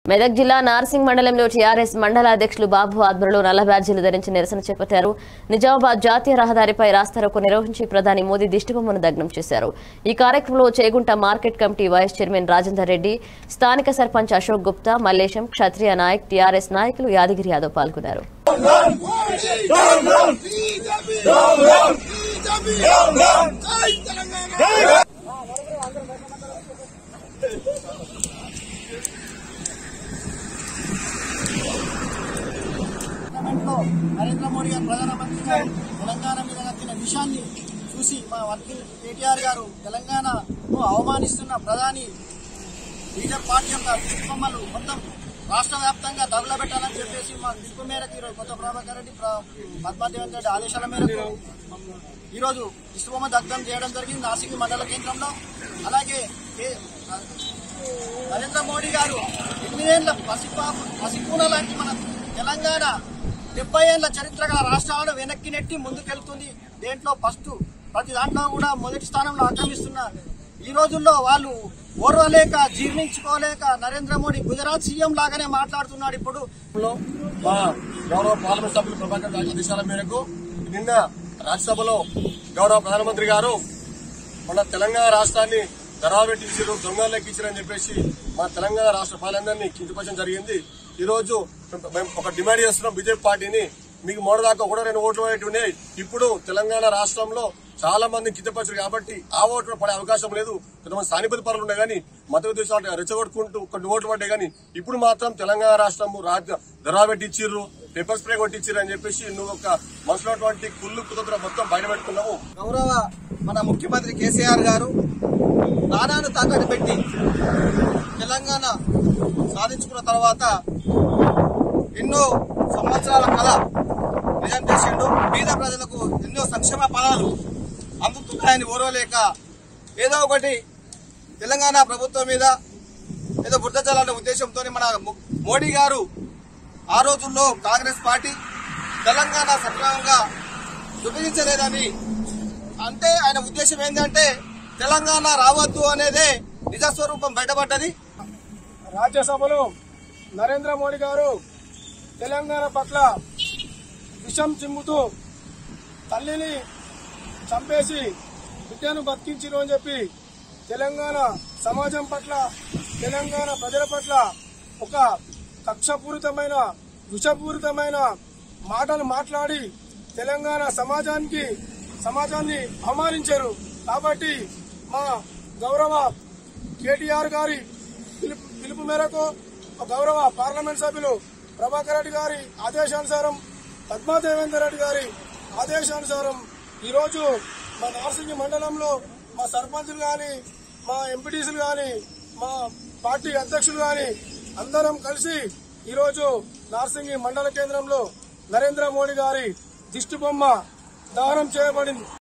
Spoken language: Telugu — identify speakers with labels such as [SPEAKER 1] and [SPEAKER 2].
[SPEAKER 1] మెదక్ జిల్లా నార్సింగ్ మండలంలో టీఆర్ఎస్ మండల అధ్యక్షులు బాబు ఆధ్వర్యంలో నల్ల బ్యాడ్జీలు ధరించి నిరసన చేపట్టారు నిజామాబాద్ జాతీయ రహదారిపై రాస్తారోకు నిర్వహించి ప్రధాని మోదీ దిష్టిబొమ్మను దగ్నం చేశారు ఈ కార్యక్రమంలో Chegunta market committee vice chairman Rajender Reddy స్థానిక సర్పంచ్ అశోక్ గుప్తా మల్లేశం క్షత్రియ నాయక్ టీఆర్ఎస్ నాయకులు యాదగిరి యాదవ్ పాల్గొన్నారు
[SPEAKER 2] పార్లమెంట్లో నరేంద్ర మోడీ గారు ప్రధానమంత్రి గారు తెలంగాణ మీద నచ్చిన విషయాన్ని చూసి మా వర్కింగ్ కేటీఆర్ గారు తెలంగాణను అవమానిస్తున్న ప్రధాని బీజేపీ పార్టీ యొక్క దిక్కుమమ్మలు మొత్తం రాష్ట్ర వ్యాప్తంగా తగులబెట్టాలని చెప్పేసి మా దిక్కు మేరకు ఈరోజు కొత్త ప్రభాకర్ రెడ్డి ప్ర- పద్మాదేవన్ రెడ్డి ఆదేశాల మేరకు ఈరోజు దిష్టిబొమ్మ దగ్ధం చేయడం జరిగింది నాసిక్ మండల కేంద్రంలో అలాగే ఏ- నరేంద్ర మోడీ గారు ఎనిమిదేళ్ల పసిపాప పసికూన లాంటి మన తెలంగాణ డెబ్బై ఏళ్ల చరిత్ర గల రాష్ట్రాలను వెనక్కి నెట్టి ముందుకెళ్తుంది దేంట్లో ఫస్ట్ ప్రతి దాంట్లో కూడా మొదటి స్థానంలో ఆక్రమిస్తున్న ఈ రోజుల్లో వాళ్ళు ఓర్వలేక జీర్ణించుకోలేక నరేంద్ర మోడీ గుజరాత్ సీఎం లాగానే మాట్లాడుతున్నాడు ఇప్పుడు
[SPEAKER 3] లో మా గౌరవ పార్లమెంట్ సభ్యులు ప్రభాకర్ రాజు ఆదేశాల మేరకు నిన్న రాజ్యసభలో గౌరవ ప్రధానమంత్రి గారు మన తెలంగాణ రాష్ట్రాన్ని దరాబెట్టించారు దొంగలు లెక్కించారని చెప్పేసి మన తెలంగాణ రాష్ట్ర పాలనందరినీ కించపరచడం జరిగింది ఈ రోజు మేము ఒక డిమాండ్ చేస్తున్నాం బీజేపీ పార్టీని మీకు మొన్న దాకా కూడా రెండు ఓట్లు పడేట్టున్నాయి ఇప్పుడు తెలంగాణ రాష్ట్రంలో చాలా మంది కించపరచారు కాబట్టి ఆ ఓట్లు పడే అవకాశం లేదు కొంతమంది స్థానిపతి పనులు ఉన్నాయి కానీ మత ఉద్దేశాలు రెచ్చగొట్టుకుంటూ కొన్ని ఓట్లు పడ్డాయి కానీ ఇప్పుడు మాత్రం తెలంగాణ రాష్ట్రం రాజ్య దరాబెట్టిచ్చిర్రు పేపర్ స్ప్రే కొట్టించిర్రు అని చెప్పేసి నువ్వు ఒక మనసులో కుళ్ళు కుతంత్రం మొత్తం బయట పెట్టుకున్నావు
[SPEAKER 2] గౌరవ మన ముఖ్యమంత్రి కేసీఆర్ గారు ప్రాణాన్ని తాకట్టు పెట్టి తెలంగాణ సాధించుకున్న తర్వాత ఎన్నో సంవత్సరాల కళ నిజం చేసిండు పేద ప్రజలకు ఎన్నో సంక్షేమ పదాలు అందుతున్నాయని ఓరవలేక ఏదో ఒకటి తెలంగాణ ప్రభుత్వం మీద ఏదో బుద్ధ జలాలనే ఉద్దేశంతో మన ము- మోడీ గారు ఆ రోజుల్లో కాంగ్రెస్ పార్టీ తెలంగాణ సక్రమంగా విభజించలేదని అంటే ఆయన ఉద్దేశం ఏంటంటే తెలంగాణ రావద్దు అనేదే నిజస్వరూపం బయటపడ్డది
[SPEAKER 4] రాజ్యసభలో నరేంద్ర మోడీ గారు తెలంగాణ పట్ల విషం చిమ్ముతూ తల్లిని చంపేసి బిడ్డను బతికించిరు అని చెప్పి తెలంగాణ సమాజం పట్ల తెలంగాణ ప్రజల పట్ల ఒక కక్షపూరితమైన విషపూరితమైన మాటలు మాట్లాడి తెలంగాణ సమాజానికి సమాజాన్ని అవమానించారు కాబట్టి మా గౌరవ కేటీఆర్ గారి పిలుపు పిలుపు మేరకు గౌరవ పార్లమెంట్ సభ్యులు ప్రభాకర్ రెడ్డి గారి ఆదేశానుసారం పద్మాదేవేందర్ రెడ్డి గారి ఆదేశానుసారం ఈరోజు మా నార్సింగి మండలంలో మా సర్పంచులు కానీ మా ఎంపీటీసీలు కానీ మా పార్టీ అధ్యక్షులు కానీ అందరం కలిసి ఈరోజు నార్సింగి మండల కేంద్రంలో నరేంద్ర మోడీ గారి దిష్టి బొమ్మ దహనం చేయబడింది